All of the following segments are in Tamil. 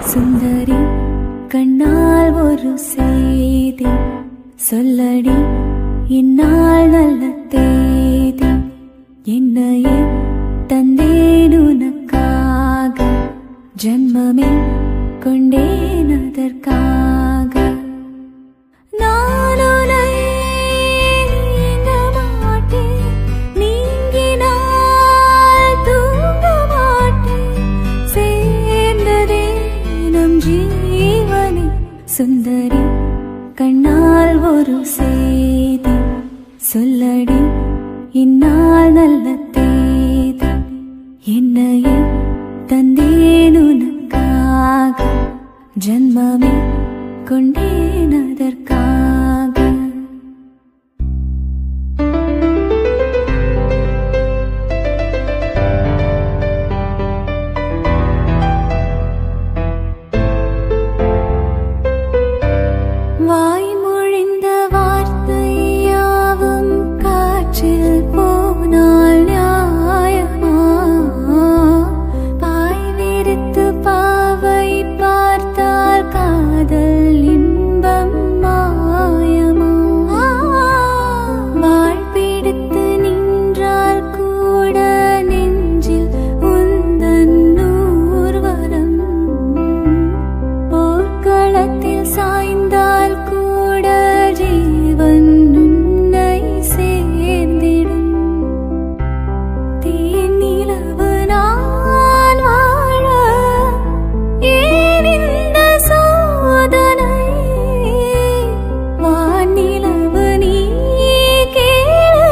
சுந்தரி கண்ணால் ஒரு செய்தி சொல்லடி இந்நாள் நல்ல தேதி என்னையே தந்தேன் உனக்காக ஜன்மமே கொண்டேன் அதற்காக நான் உன்னை நீங்க மாட்டேன் நீங்கினால் தூங்க மாட்டேன் சேர்ந்ததே நம் ஜீவனே சுந்தரி கண்ணால் ஒரு செய்தி சொல்லடி இந்நாள் நல்ல தேதி என்னையே தந்தேன் உனக்காக ஜன்மமே கொண்டேன் அதற்காக வாய்மொழிந்த வார்த்தையாவும் காற்றில் போனால் நியாயமா பாய் விரித்து பாவை பார்த்தால் காதல் இன்பம் மாயமா வாழ் பிடித்து நின்றால் கூட நெஞ்சில் உந்தன் ஊர்வலம் போர்க்களத்தில் சாய்ந்தால் கூட ஜீவன் உன்னை சேர்ந்திடும் தேனிலவு நான் வாழ ஏன் இந்த சோதனை வானிலவு நீ கேளு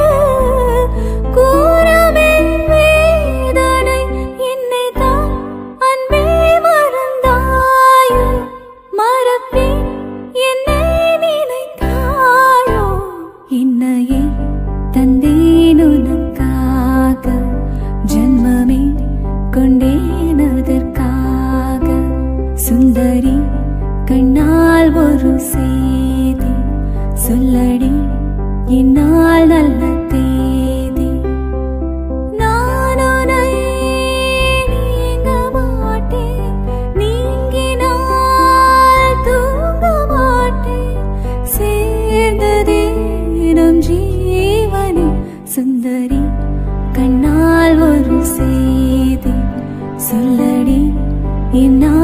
கூறமென் வேதனை என்னை தான் அன்பே மறந்தாயோ மறப்பேன் என்னை நினைத்தாயோ என்னையே தந்தேன் உனக்காக ஜன்மமே கொண்டேன் அதற்காக சுந்தரி கண்ணால் ஒரு செய்தி சொல்லடி இந்நாள் நல்ல தேதி நான் உன்னை நீங்க மாட்டேன் நீங்கினால் தூங்க மாட்டேன் சேர்ந்ததே நம் ஜீவனே சுந்தரி கண்ணால் ஒரு செய்தி சொல்லடி இந்நாள்